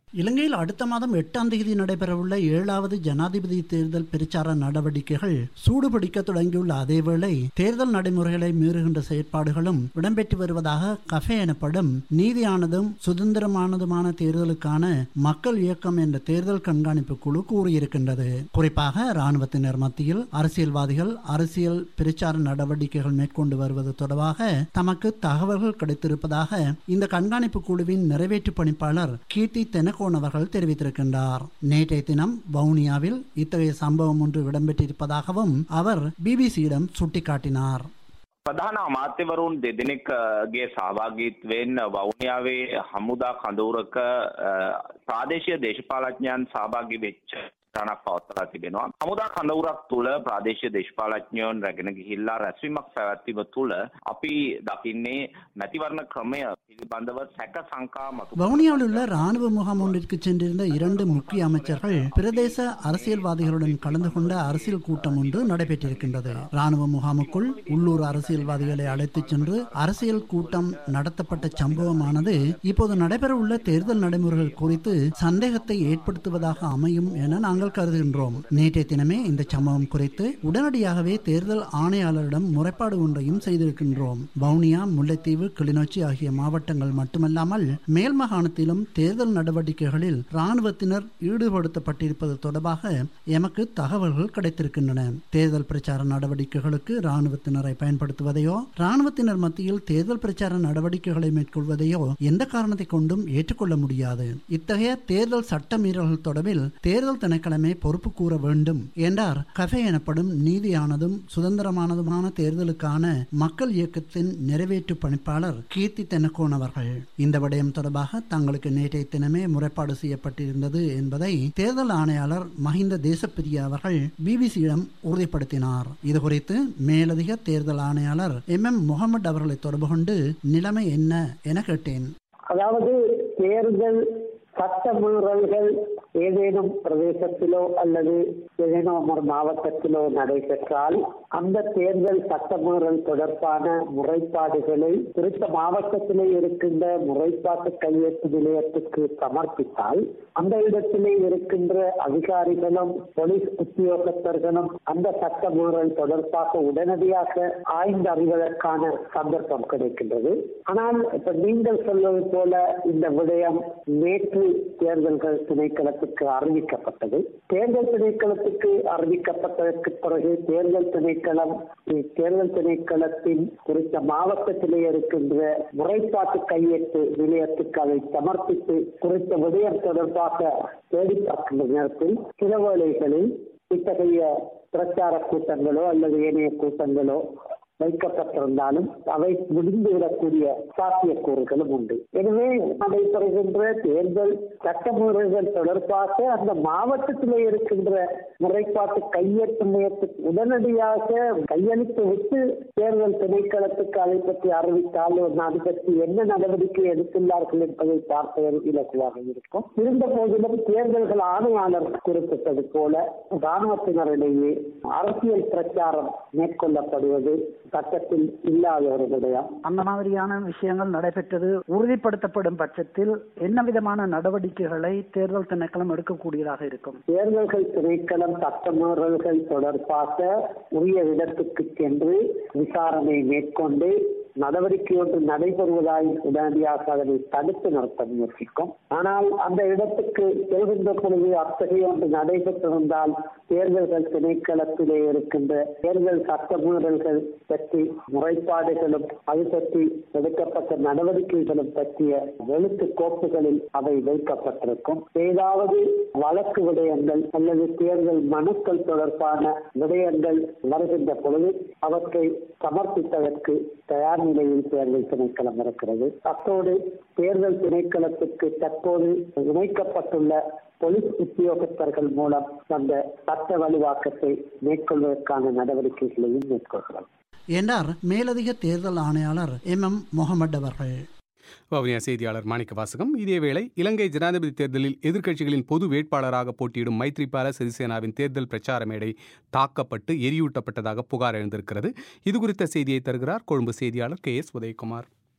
இலங்கையில் அடுத்த மாதம் எட்டாம் தேதி நடைபெறவுள்ள ஏழாவது ஜனாதிபதி தேர்தல் பிரச்சார நடவடிக்கைகள் சூடுபிடிக்க தொடங்கியுள்ள அதேவேளை தேர்தல் நடைமுறைகளை மீறுகின்ற செயற்பாடுகளும் இடம்பெற்று வருவதாக கஃபே எனப்படும் நீதியானதும் சுதந்திரமானதுமான தேர்தலுக்கான மக்கள் இயக்கம் என்ற தேர்தல் கண்காணிப்பு குழு கூறியிருக்கின்றது குறிப்பாக இராணுவத்தினர் மத்தியில் அரசியல்வாதிகள் அரசியல் பிரச்சார நடவடிக்கைகள் மேற்கொண்டு வருவது தொடர்பாக தமக்கு தகவல்கள் கிடைத்திருப்பதாக இந்த கண்காணிப்பு குழுவின் நிறைவேற்று பணிப்பாளர் கீர்த்தி தெனகோன் அவர்கள் தெரிவித்திருக்கின்றார் நேற்றைய தினம் வவுனியாவில் இத்தகைய சம்பவம் ஒன்று இடம்பெற்றிருப்பதாகவும் அவர் பிபிசியிடம் சுட்டிக்காட்டினார் ප්‍රධාන අමාත්‍යවරුන් දෙදෙනෙක්ගේ සහභාගීත්වයෙන් වවුනියාවේ හමුදා කඳවුරක ප්‍රාදේශීය දේශපාලඥයන් සහභාගී වෙච්ච තනක් පවත්වලා තිබෙනවා. හමුදා කඳවුරක් තුළ ප්‍රාදේශීය දේශපාලඥයන් රැගෙන ගිහිල්ලා රැස්වීමක් පැවැත්වීම තුළ අපි දකින්නේ මැතිවරණ ක්‍රමය පිළිබඳව සැක සංකා මතු வவுனியாவில் உள்ள ராணுவ முகாம் ஒன்றிற்கு சென்றிருந்த இரண்டு முக்கிய அமைச்சர்கள் பிரதேச அரசியல்வாதிகளுடன் கலந்து கொண்ட அரசியல் கூட்டம் ஒன்று நடைபெற்றிருக்கின்றது ராணுவ முகாமுக்குள் உள்ளூர் அரசியல்வாதிகளை அழைத்துச் சென்று அரசியல் கூட்டம் நடத்தப்பட்ட சம்பவமானது இப்போது நடைபெறவுள்ள தேர்தல் நடைமுறைகள் குறித்து சந்தேகத்தை ஏற்படுத்துவதாக அமையும் என நாங்கள் கருதுகின்றோம் நேற்றைய தினமே இந்த சம்பவம் குறித்து உடனடியாகவே தேர்தல் ஆணையாளரிடம் முறைப்பாடு ஒன்றையும் செய்திருக்கின்றோம் வவுனியா முல்லைத்தீவு கிளிநொச்சி ஆகிய மாவட்டங்கள் மட்டுமல்லாமல் மேல் மாகாணத்திலும் தேர்தல் நடவடிக்கைகளில் இராணுவத்தினர் ஈடுபடுத்தப்பட்டிருப்பது தொடர்பாக எமக்கு தகவல்கள் கிடைத்திருக்கின்றன தேர்தல் பிரச்சார நடவடிக்கைகளுக்கு இராணுவத்தினரை பயன்படுத்துவதையோ இராணுவத்தினர் மத்தியில் தேர்தல் பிரச்சார நடவடிக்கைகளை மேற்கொள்வதையோ எந்த காரணத்தை கொண்டும் ஏற்றுக்கொள்ள முடியாது இத்தகைய தேர்தல் சட்ட மீறல்கள் தொடர்பில் தேர்தல் திணைக்களமே பொறுப்பு கூற வேண்டும் என்றார் கஃபே எனப்படும் நீதியானதும் சுதந்திரமானதுமான தேர்தலுக்கான மக்கள் இயக்கத்தின் நிறைவேற்று பணிப்பாளர் கீர்த்தி தென்னக்கோன் அவர்கள் இந்த விடயம் தொடர்பாக தங்களுக்கு நேற்றைய தினமே முறைப்பாடு செய்யப்பட்டிருந்தது என்பதை தேர்தல் ஆணையாளர் மஹிந்த தேசப்பிரிய அவர்கள் பிபிசியிடம் உறுதிப்படுத்தினார் இதுகுறித்து மேலதிக தேர்தல் ஆணையாளர் எம் எம் முகமது அவர்களை தொடர்பு கொண்டு நிலைமை என்ன என கேட்டேன் அதாவது தேர்தல் சட்ட மீறல்கள் ஏதேனும் பிரதேசத்திலோ அல்லது ஏதேனும் ஒரு மாவட்டத்திலோ நடைபெற்றால் அந்த தேர்தல் சட்டமீறல் தொடர்பான முறைப்பாடுகளை குறித்த மாவட்டத்திலே இருக்கின்ற முறைப்பாட்டு கையெழுத்து நிலையத்துக்கு சமர்ப்பித்தால் அந்த இடத்திலே இருக்கின்ற அதிகாரிகளும் போலீஸ் உத்தியோகத்தர்களும் அந்த சட்டமீறல் தொடர்பாக உடனடியாக ஆய்ந்து அறிவதற்கான சந்தர்ப்பம் கிடைக்கின்றது ஆனால் இப்ப நீங்கள் சொல்வது போல இந்த விடயம் நேற்று தேர்தல்கள் திணைக்களத்துக்கு அறிவிக்கப்பட்டது தேர்தல் திணைக்களத்துக்கு அறிவிக்கப்பட்டதற்கு பிறகு தேர்தல் திணைக்களம் தேர்தல் திணைக்களத்தின் குறித்த மாவட்டத்திலே இருக்கின்ற முறைப்பாட்டு கையெழுத்து நிலையத்துக்கு அதை சமர்ப்பித்து குறித்த விடயம் தொடர்பாக தேடி பார்க்கின்ற நேரத்தில் சில வேளைகளில் இத்தகைய பிரச்சார கூட்டங்களோ அல்லது ஏனைய கூட்டங்களோ வைக்கப்பட்டிருந்தாலும் அவை முடிந்துவிடக்கூடிய சாத்தியக்கூறுகளும் உண்டு எனவே நடைபெறுகின்ற தேர்தல் சட்டமுறைகள் தொடர்பாக அந்த மாவட்டத்திலே இருக்கின்ற முறைப்பாட்டு கையெழுத்து மையத்துக்கு உடனடியாக கையளித்து விட்டு தேர்தல் திணைக்களத்துக்கு அதை பற்றி அறிவித்தால் அது பற்றி என்ன நடவடிக்கை எடுத்துள்ளார்கள் என்பதை பார்ப்பது இலக்குவாக இருக்கும் இருந்த போதிலும் தேர்தல்கள் ஆணையாளர் குறிப்பிட்டது போல ராணுவத்தினரிடையே அரசியல் பிரச்சாரம் மேற்கொள்ளப்படுவது சட்டத்தில் இல்லாத ஒரு விடயம் அந்த மாதிரியான விஷயங்கள் நடைபெற்றது உறுதிப்படுத்தப்படும் பட்சத்தில் என்ன விதமான நடவடிக்கைகளை தேர்தல் திணைக்களம் எடுக்கக்கூடியதாக இருக்கும் தேர்தல்கள் திணைக்களம் சட்டமீறல்கள் தொடர்பாக உரிய இடத்துக்கு சென்று விசாரணை மேற்கொண்டு நடவடிக்கை ஒன்று நடைபெறுவதாய் உடனடியாக அதனை தடுத்து நடத்த முயற்சிக்கும் ஆனால் அந்த இடத்துக்கு செல்கின்ற பொழுது அத்தகைய ஒன்று நடைபெற்றிருந்தால் தேர்தல்கள் திணைக்களத்திலே இருக்கின்ற தேர்தல் சட்டமீறல்கள் பற்றி முறைப்பாடுகளும் அது பற்றி எடுக்கப்பட்ட நடவடிக்கைகளும் பற்றிய எழுத்து கோப்புகளில் அவை வைக்கப்பட்டிருக்கும் ஏதாவது வழக்கு விடயங்கள் அல்லது தேர்தல் மனுக்கள் தொடர்பான விடயங்கள் வருகின்ற பொழுது அவற்றை சமர்ப்பிப்பதற்கு தயார் நிலையில் தேர்தல் திணைக்களம் இருக்கிறது அத்தோடு தேர்தல் திணைக்களத்துக்கு தற்போது இணைக்கப்பட்டுள்ள போலீஸ் உத்தியோகத்தர்கள் மூலம் அந்த சட்ட வலுவாக்கத்தை மேற்கொள்வதற்கான நடவடிக்கைகளையும் மேற்கொள்கிறோம் என்றார் மேலதிக தேர்தல் ஆணையாளர் எம் எம் முகமது அவர்கள் வவுனியா செய்தியாளர் மாணிக்க வாசகம் இதேவேளை இலங்கை ஜனாதிபதி தேர்தலில் எதிர்க்கட்சிகளின் பொது வேட்பாளராக போட்டியிடும் மைத்ரிபால சிறிசேனாவின் தேர்தல் பிரச்சார மேடை தாக்கப்பட்டு எரியூட்டப்பட்டதாக புகார் எழுந்திருக்கிறது இதுகுறித்த செய்தியை தருகிறார் கொழும்பு செய்தியாளர் கே எஸ் உதயகுமார்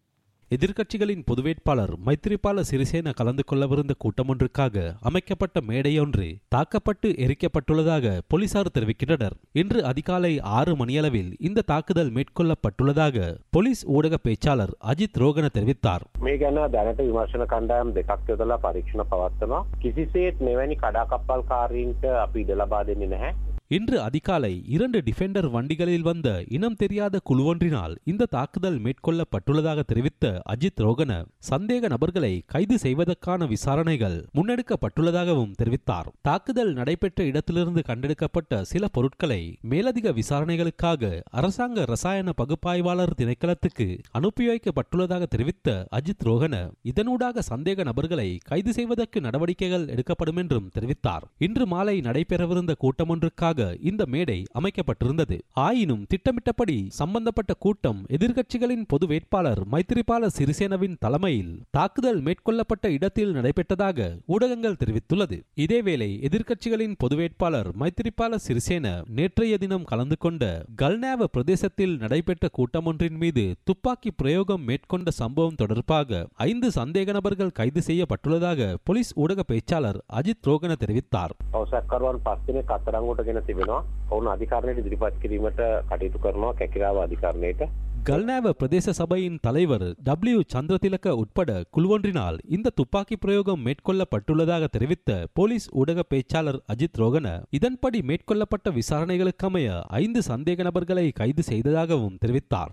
எதிர்க்கட்சிகளின் பொது வேட்பாளர் மைத்திரிபால சிறிசேன கலந்து கொள்ளவிருந்த கூட்டமொன்றுக்காக அமைக்கப்பட்ட மேடையொன்று தாக்கப்பட்டு எரிக்கப்பட்டுள்ளதாக போலீசார் தெரிவிக்கின்றனர் இன்று அதிகாலை ஆறு மணியளவில் இந்த தாக்குதல் மேற்கொள்ளப்பட்டுள்ளதாக போலீஸ் ஊடக பேச்சாளர் அஜித் ரோகன தெரிவித்தார் මේ ගැන දැනට විමර්ශන කණ්ඩායම් දෙකක් යොදලා පරීක්ෂණ පවත්වනවා. කිසිසේත් මෙවැනි කඩාකප්පල්කාරීන්ට අපි ඉඩ ලබා දෙන්නේ නැහැ. இன்று அதிகாலை இரண்டு டிஃபெண்டர் வண்டிகளில் வந்த இனம் தெரியாத குழுவொன்றினால் இந்த தாக்குதல் மேற்கொள்ளப்பட்டுள்ளதாக தெரிவித்த அஜித் ரோகன சந்தேக நபர்களை கைது செய்வதற்கான விசாரணைகள் முன்னெடுக்கப்பட்டுள்ளதாகவும் தெரிவித்தார் தாக்குதல் நடைபெற்ற இடத்திலிருந்து கண்டெடுக்கப்பட்ட சில பொருட்களை மேலதிக விசாரணைகளுக்காக அரசாங்க ரசாயன பகுப்பாய்வாளர் திணைக்களத்துக்கு அனுப்பி வைக்கப்பட்டுள்ளதாக தெரிவித்த அஜித் ரோகன இதனூடாக சந்தேக நபர்களை கைது செய்வதற்கு நடவடிக்கைகள் எடுக்கப்படும் என்றும் தெரிவித்தார் இன்று மாலை நடைபெறவிருந்த கூட்டமொன்றுக்காக இந்த மேடை அமைக்கப்பட்டிருந்தது ஆயினும் திட்டமிட்டபடி சம்பந்தப்பட்ட கூட்டம் எதிர்க்கட்சிகளின் பொது வேட்பாளர் மைத்திரிபால சிறிசேனவின் தலைமையில் தாக்குதல் மேற்கொள்ளப்பட்ட இடத்தில் நடைபெற்றதாக ஊடகங்கள் தெரிவித்துள்ளது இதேவேளை எதிர்க்கட்சிகளின் பொது வேட்பாளர் மைத்திரிபால சிறிசேன நேற்றைய தினம் கலந்து கொண்ட கல்நாவ பிரதேசத்தில் நடைபெற்ற கூட்டமொன்றின் மீது துப்பாக்கி பிரயோகம் மேற்கொண்ட சம்பவம் தொடர்பாக ஐந்து சந்தேக நபர்கள் கைது செய்யப்பட்டுள்ளதாக போலீஸ் ஊடக பேச்சாளர் அஜித் ரோகன தெரிவித்தார் අවසක්කරුවන් පස් දෙනෙක් අත්අඩංගුවට ගෙන තිබෙනවා. ඔවුන් අධිකරණයට ඉදිරිපත් කිරීමට කටයුතු කරනවා කැකිරාව අධිකරණයට. கல்நாவ பிரதேச சபையின் தலைவர் டபிள்யூ சந்திரதிலக உட்பட குழுவொன்றினால் இந்த துப்பாக்கி பிரயோகம் மேற்கொள்ளப்பட்டுள்ளதாக தெரிவித்த போலீஸ் ஊடக பேச்சாளர் அஜித் ரோகன இதன்படி மேற்கொள்ளப்பட்ட விசாரணைகளுக்கமைய ஐந்து சந்தேக நபர்களை கைது செய்ததாகவும் தெரிவித்தார்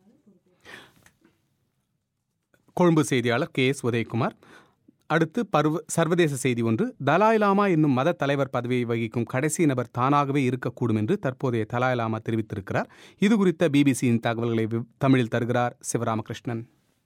கொழும்பு செய்தியாளர் கே எஸ் உதயகுமார் அடுத்து பருவ சர்வதேச செய்தி ஒன்று தலாய் லாமா என்னும் மத தலைவர் பதவியை வகிக்கும் கடைசி நபர் தானாகவே இருக்கக்கூடும் என்று தற்போதைய தலாய் லாமா தெரிவித்திருக்கிறார் இது குறித்த பிபிசியின் தகவல்களை வி- தமிழில் தருகிறார் சிவராமகிருஷ்ணன்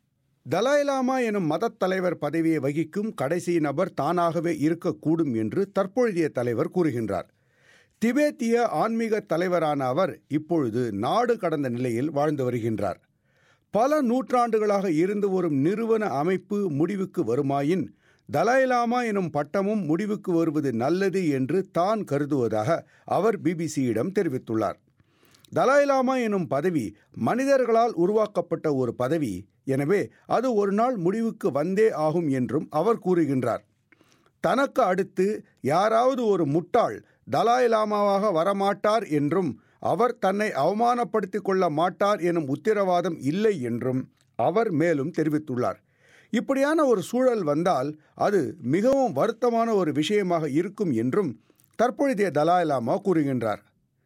தலாய் லாமா எனும் மதத் தலைவர் பதவியை வகிக்கும் கடைசி நபர் தானாகவே இருக்கக்கூடும் என்று தற்பொழுதைய தலைவர் கூறுகின்றார் திபேத்திய ஆன்மீக தலைவரான அவர் இப்பொழுது நாடு கடந்த நிலையில் வாழ்ந்து வருகின்றார் பல நூற்றாண்டுகளாக இருந்து வரும் நிறுவன அமைப்பு முடிவுக்கு வருமாயின் தலாய்லாமா எனும் பட்டமும் முடிவுக்கு வருவது நல்லது என்று தான் கருதுவதாக அவர் பிபிசியிடம் தெரிவித்துள்ளார் தலாய்லாமா எனும் பதவி மனிதர்களால் உருவாக்கப்பட்ட ஒரு பதவி எனவே அது ஒரு நாள் முடிவுக்கு வந்தே ஆகும் என்றும் அவர் கூறுகின்றார் தனக்கு அடுத்து யாராவது ஒரு முட்டாள் தலாய் லாமாவாக வரமாட்டார் என்றும் அவர் தன்னை அவமானப்படுத்திக் கொள்ள மாட்டார் எனும் உத்தரவாதம் இல்லை என்றும் அவர் மேலும் தெரிவித்துள்ளார் இப்படியான ஒரு சூழல் வந்தால் அது மிகவும் வருத்தமான ஒரு விஷயமாக இருக்கும் என்றும் தற்பொழுதைய தலாய் லாமா கூறுகின்றார்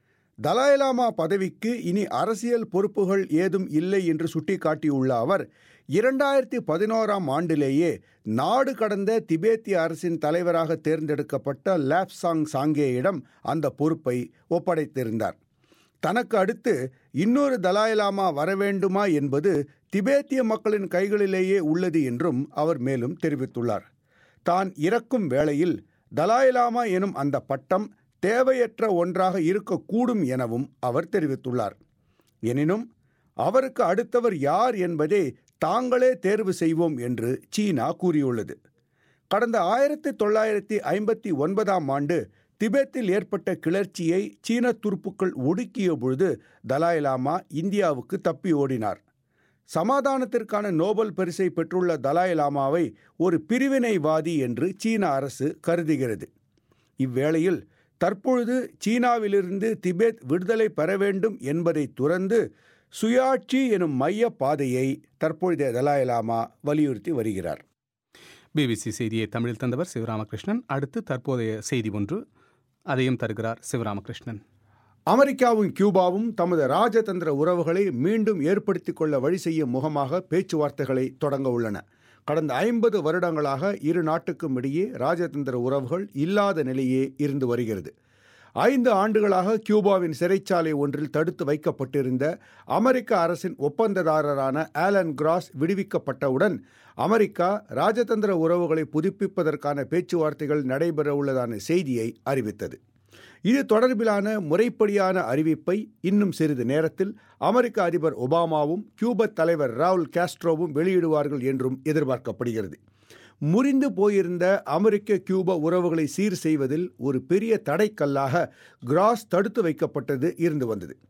தலாய் லாமா பதவிக்கு இனி அரசியல் பொறுப்புகள் ஏதும் இல்லை என்று சுட்டிக்காட்டியுள்ள அவர் இரண்டாயிரத்தி பதினோராம் ஆண்டிலேயே நாடு கடந்த திபேத்திய அரசின் தலைவராக தேர்ந்தெடுக்கப்பட்ட லேப்சாங் சாங்கேயிடம் அந்த பொறுப்பை ஒப்படைத்திருந்தார் தனக்கு அடுத்து இன்னொரு தலாய் லாமா வரவேண்டுமா என்பது திபேத்திய மக்களின் கைகளிலேயே உள்ளது என்றும் அவர் மேலும் தெரிவித்துள்ளார் தான் இறக்கும் வேளையில் தலாய் லாமா எனும் அந்த பட்டம் தேவையற்ற ஒன்றாக இருக்கக்கூடும் எனவும் அவர் தெரிவித்துள்ளார் எனினும் அவருக்கு அடுத்தவர் யார் என்பதை தாங்களே தேர்வு செய்வோம் என்று சீனா கூறியுள்ளது கடந்த ஆயிரத்தி தொள்ளாயிரத்தி ஐம்பத்தி ஒன்பதாம் ஆண்டு திபெத்தில் ஏற்பட்ட கிளர்ச்சியை சீன துருப்புக்கள் ஒடுக்கிய பொழுது தலாய் லாமா இந்தியாவுக்கு தப்பி ஓடினார் சமாதானத்திற்கான நோபல் பரிசை பெற்றுள்ள தலாய் லாமாவை ஒரு பிரிவினைவாதி என்று சீன அரசு கருதுகிறது இவ்வேளையில் தற்பொழுது சீனாவிலிருந்து திபெத் விடுதலை பெற வேண்டும் என்பதை துறந்து சுயாட்சி எனும் மைய பாதையை தற்பொழுதைய தலாய் லாமா வலியுறுத்தி வருகிறார் பிபிசி செய்தியை தமிழில் தந்தவர் சிவராமகிருஷ்ணன் அடுத்து தற்போதைய செய்தி ஒன்று அதையும் தருகிறார் சிவராமகிருஷ்ணன் அமெரிக்காவும் கியூபாவும் தமது ராஜதந்திர உறவுகளை மீண்டும் ஏற்படுத்திக் கொள்ள வழி செய்யும் முகமாக பேச்சுவார்த்தைகளை தொடங்க உள்ளன கடந்த ஐம்பது வருடங்களாக இரு நாட்டுக்கும் இடையே ராஜதந்திர உறவுகள் இல்லாத நிலையே இருந்து வருகிறது ஐந்து ஆண்டுகளாக கியூபாவின் சிறைச்சாலை ஒன்றில் தடுத்து வைக்கப்பட்டிருந்த அமெரிக்க அரசின் ஒப்பந்ததாரரான ஆலன் கிராஸ் விடுவிக்கப்பட்டவுடன் அமெரிக்கா ராஜதந்திர உறவுகளை புதுப்பிப்பதற்கான பேச்சுவார்த்தைகள் நடைபெற உள்ளதான செய்தியை அறிவித்தது இது தொடர்பிலான முறைப்படியான அறிவிப்பை இன்னும் சிறிது நேரத்தில் அமெரிக்க அதிபர் ஒபாமாவும் கியூபத் தலைவர் ராவுல் காஸ்ட்ரோவும் வெளியிடுவார்கள் என்றும் எதிர்பார்க்கப்படுகிறது முறிந்து போயிருந்த அமெரிக்க கியூபா உறவுகளை சீர் செய்வதில் ஒரு பெரிய தடைக்கல்லாக கிராஸ் தடுத்து வைக்கப்பட்டது இருந்து வந்தது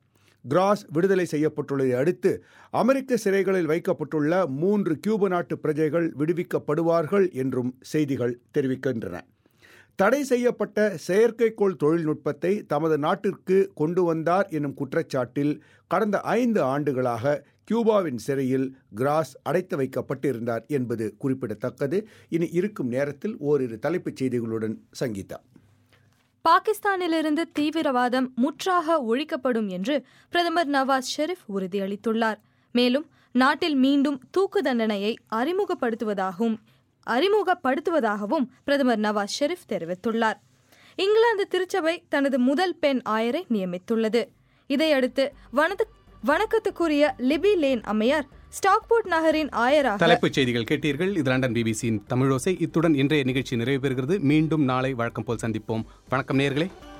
கிராஸ் விடுதலை செய்யப்பட்டுள்ளதை அடுத்து அமெரிக்க சிறைகளில் வைக்கப்பட்டுள்ள மூன்று கியூப நாட்டு பிரஜைகள் விடுவிக்கப்படுவார்கள் என்றும் செய்திகள் தெரிவிக்கின்றன தடை செய்யப்பட்ட செயற்கைக்கோள் தொழில்நுட்பத்தை தமது நாட்டிற்கு கொண்டு வந்தார் எனும் குற்றச்சாட்டில் கடந்த ஐந்து ஆண்டுகளாக கியூபாவின் சிறையில் கிராஸ் அடைத்து வைக்கப்பட்டிருந்தார் என்பது குறிப்பிடத்தக்கது இனி இருக்கும் நேரத்தில் ஓரிரு தலைப்புச் செய்திகளுடன் சங்கீதா பாகிஸ்தானிலிருந்து தீவிரவாதம் முற்றாக ஒழிக்கப்படும் என்று பிரதமர் நவாஸ் ஷெரீப் உறுதியளித்துள்ளார் மேலும் நாட்டில் மீண்டும் தூக்கு தண்டனையை அறிமுகப்படுத்துவதாகவும் அறிமுகப்படுத்துவதாகவும் பிரதமர் நவாஸ் ஷெரீப் தெரிவித்துள்ளார் இங்கிலாந்து திருச்சபை தனது முதல் பெண் ஆயரை நியமித்துள்ளது இதையடுத்து வனது வணக்கத்துக்குரிய லிபி லேன் அம்மையார் ஸ்டாக்போர்ட் நகரின் ஆயராக தலைப்புச் செய்திகள் கேட்டீர்கள் இது லண்டன் பிபிசியின் தமிழோசை இத்துடன் இன்றைய நிகழ்ச்சி நிறைவு பெறுகிறது மீண்டும் நாளை வழக்கம் போல் சந்திப்போம் வணக்கம் நேர்களே